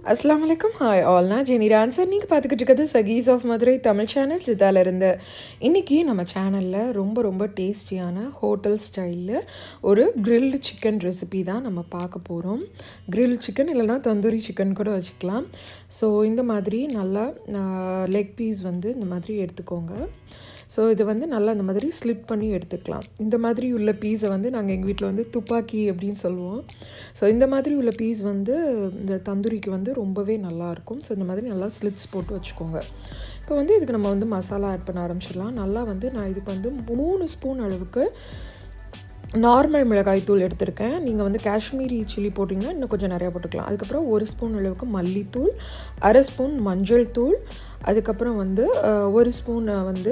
அஸ்லாம் வலைக்கம் hi all நான் ஜெனி ஆன்சர் நீங்கள் பார்த்துக்கிட்டு இருக்கிறது சகீஸ் ஆஃப் மதுரை தமிழ் சேனல் ஜித்தால இருந்து இன்றைக்கி நம்ம சேனலில் ரொம்ப ரொம்ப டேஸ்டியான ஹோட்டல் ஸ்டைலில் ஒரு கிரில்டு சிக்கன் ரெசிபி தான் நம்ம பார்க்க போகிறோம் கிரில் சிக்கன் இல்லைனா தந்தூரி சிக்கன் கூட வச்சுக்கலாம் ஸோ இந்த மாதிரி நல்லா லெக் பீஸ் வந்து இந்த மாதிரி எடுத்துக்கோங்க ஸோ இது வந்து நல்லா இந்த மாதிரி ஸ்லிப் பண்ணி எடுத்துக்கலாம் இந்த மாதிரி உள்ள பீஸை வந்து நாங்கள் எங்கள் வீட்டில் வந்து துப்பாக்கி அப்படின்னு சொல்லுவோம் ஸோ இந்த மாதிரி உள்ள பீஸ் வந்து இந்த தந்தூரிக்கு வந்து ரொம்பவே நல்லாயிருக்கும் ஸோ இந்த மாதிரி நல்லா ஸ்லிட்ஸ் போட்டு வச்சுக்கோங்க இப்போ வந்து இதுக்கு நம்ம வந்து மசாலா ஆட் பண்ண ஆரம்பிச்சிடலாம் நல்லா வந்து நான் இதுக்கு வந்து மூணு ஸ்பூன் அளவுக்கு நார்மல் மிளகாய் தூள் எடுத்திருக்கேன் நீங்கள் வந்து காஷ்மீரி சில்லி போட்டிங்கன்னா இன்னும் கொஞ்சம் நிறையா போட்டுக்கலாம் அதுக்கப்புறம் ஒரு ஸ்பூன் அளவுக்கு மல்லித்தூள் அரை ஸ்பூன் மஞ்சள் தூள் அதுக்கப்புறம் வந்து ஒரு ஸ்பூன் வந்து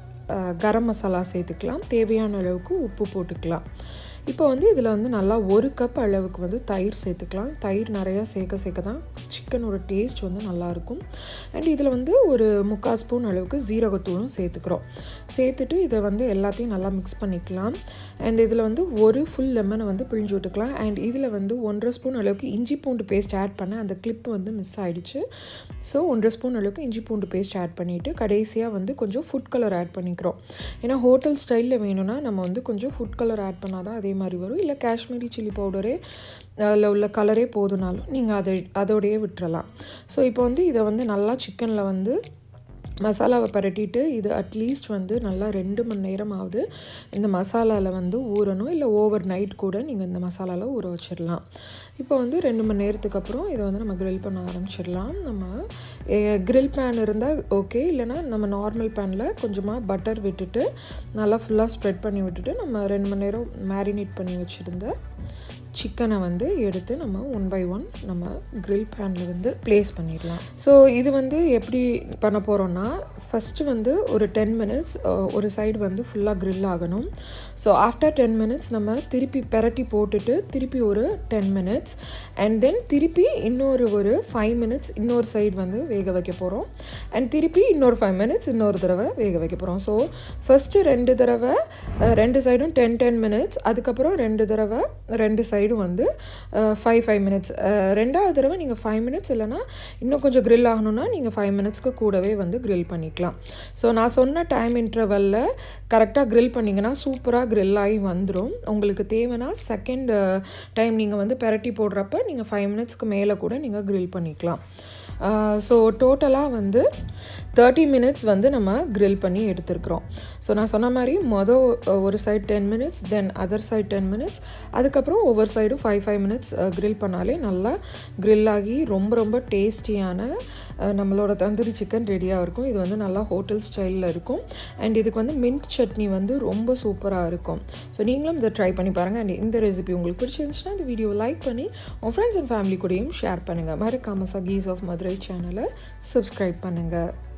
கரம் மசாலா சேர்த்துக்கலாம் தேவையான அளவுக்கு உப்பு போட்டுக்கலாம் இப்போ வந்து இதில் வந்து நல்லா ஒரு கப் அளவுக்கு வந்து தயிர் சேர்த்துக்கலாம் தயிர் நிறையா சேர்க்க சேர்க்க தான் சிக்கனோட டேஸ்ட் வந்து நல்லாயிருக்கும் அண்ட் இதில் வந்து ஒரு முக்கால் ஸ்பூன் அளவுக்கு ஜீரகத்தூளும் சேர்த்துக்கிறோம் சேர்த்துட்டு இதை வந்து எல்லாத்தையும் நல்லா மிக்ஸ் பண்ணிக்கலாம் அண்ட் இதில் வந்து ஒரு ஃபுல் லெமனை வந்து பிழிஞ்சு விட்டுக்கலாம் அண்ட் இதில் வந்து ஒன்றரை ஸ்பூன் அளவுக்கு இஞ்சி பூண்டு பேஸ்ட் ஆட் பண்ண அந்த கிளிப் வந்து மிஸ் ஆகிடுச்சு ஸோ ஒன்றரை ஸ்பூன் அளவுக்கு இஞ்சி பூண்டு பேஸ்ட் ஆட் பண்ணிவிட்டு கடைசியாக வந்து கொஞ்சம் ஃபுட் கலர் ஆட் பண்ணிக்கிறோம் ஏன்னா ஹோட்டல் ஸ்டைலில் வேணும்னா நம்ம வந்து கொஞ்சம் ஃபுட் கலர் ஆட் பண்ணால் தான் அதே மாதிரி வரும் இல்லை காஷ்மீரி சில்லி பவுடரே அதில் உள்ள கலரே போதுனாலும் நீங்கள் அதை அதோடையே விட்டுறலாம் ஸோ இப்போ வந்து இதை வந்து நல்லா சிக்கனில் வந்து மசாலாவை பரட்டிட்டு இது அட்லீஸ்ட் வந்து நல்லா ரெண்டு மணி நேரம் ஆகுது இந்த மசாலாவில் வந்து ஊறணும் இல்லை ஓவர் நைட் கூட நீங்கள் இந்த மசாலாவில் ஊற வச்சிடலாம் இப்போ வந்து ரெண்டு மணி நேரத்துக்கு அப்புறம் இதை வந்து நம்ம க்ரில் பண்ண ஆரம்பிச்சிடலாம் நம்ம க்ரில் பேன் இருந்தால் ஓகே இல்லைனா நம்ம நார்மல் பேனில் கொஞ்சமாக பட்டர் விட்டுட்டு நல்லா ஃபுல்லாக ஸ்ப்ரெட் பண்ணி விட்டுட்டு நம்ம ரெண்டு மணி நேரம் மேரினேட் பண்ணி வச்சுருந்த சிக்கனை வந்து எடுத்து நம்ம ஒன் பை ஒன் நம்ம க்ரில் பேனில் வந்து ப்ளேஸ் பண்ணிடலாம் ஸோ இது வந்து எப்படி பண்ண போகிறோன்னா ஃபஸ்ட்டு வந்து ஒரு டென் மினிட்ஸ் ஒரு சைடு வந்து ஃபுல்லாக க்ரில் ஆகணும் ஸோ ஆஃப்டர் டென் மினிட்ஸ் நம்ம திருப்பி பெரட்டி போட்டுட்டு திருப்பி ஒரு டென் மினிட்ஸ் அண்ட் தென் திருப்பி இன்னொரு ஒரு ஃபைவ் மினிட்ஸ் இன்னொரு சைடு வந்து வேக வைக்க போகிறோம் அண்ட் திருப்பி இன்னொரு ஃபைவ் மினிட்ஸ் இன்னொரு தடவை வேக வைக்க போகிறோம் ஸோ ஃபஸ்ட்டு ரெண்டு தடவை ரெண்டு சைடும் டென் டென் மினிட்ஸ் அதுக்கப்புறம் ரெண்டு தடவை ரெண்டு சைடு சைடும் வந்து ஃபைவ் ஃபைவ் மினிட்ஸ் ரெண்டாவது தடவை நீங்கள் ஃபைவ் மினிட்ஸ் இல்லைனா இன்னும் கொஞ்சம் க்ரில் ஆகணும்னா நீங்கள் ஃபைவ் மினிட்ஸ்க்கு கூடவே வந்து க்ரில் பண்ணிக்கலாம் ஸோ நான் சொன்ன டைம் இன்டர்வலில் கரெக்டாக க்ரில் பண்ணிங்கன்னா சூப்பராக க்ரில் ஆகி வந்துடும் உங்களுக்கு தேவைன்னா செகண்ட் டைம் நீங்கள் வந்து பெரட்டி போடுறப்ப நீங்கள் ஃபைவ் மினிட்ஸ்க்கு மேலே கூட நீங்கள் க்ரில் பண்ணிக்கலாம் ஸோ டோட்டலாக வந்து தேர்ட்டி மினிட்ஸ் வந்து நம்ம க்ரில் பண்ணி எடுத்துருக்குறோம் ஸோ நான் சொன்ன மாதிரி மொதல் ஒரு side ten minutes then other side ten minutes அதுக்கப்புறம் ஒவ்வொரு சைடும் ஃபைவ் ஃபைவ் மினிட்ஸ் க்ரில் பண்ணாலே நல்லா க்ரில் ஆகி ரொம்ப ரொம்ப டேஸ்டியான நம்மளோட தந்தூரி சிக்கன் ரெடியாக இருக்கும் இது வந்து நல்லா ஹோட்டல் ஸ்டைலில் இருக்கும் அண்ட் இதுக்கு வந்து மின்ட் சட்னி வந்து ரொம்ப சூப்பராக இருக்கும் ஸோ நீங்களும் இதை ட்ரை பண்ணி பாருங்கள் அண்ட் இந்த ரெசிபி உங்களுக்கு பிடிச்சிருந்துச்சுன்னா இந்த வீடியோ லைக் பண்ணி உங்கள் ஃப்ரெண்ட்ஸ் அண்ட் ஃபேமிலி கூடயும் ஷேர் பண்ணுங்கள் மறக்காமல் சகீஸ் ஆஃப் மதுரை சேனலை சப்ஸ்கிரைப் பண்ணுங்கள்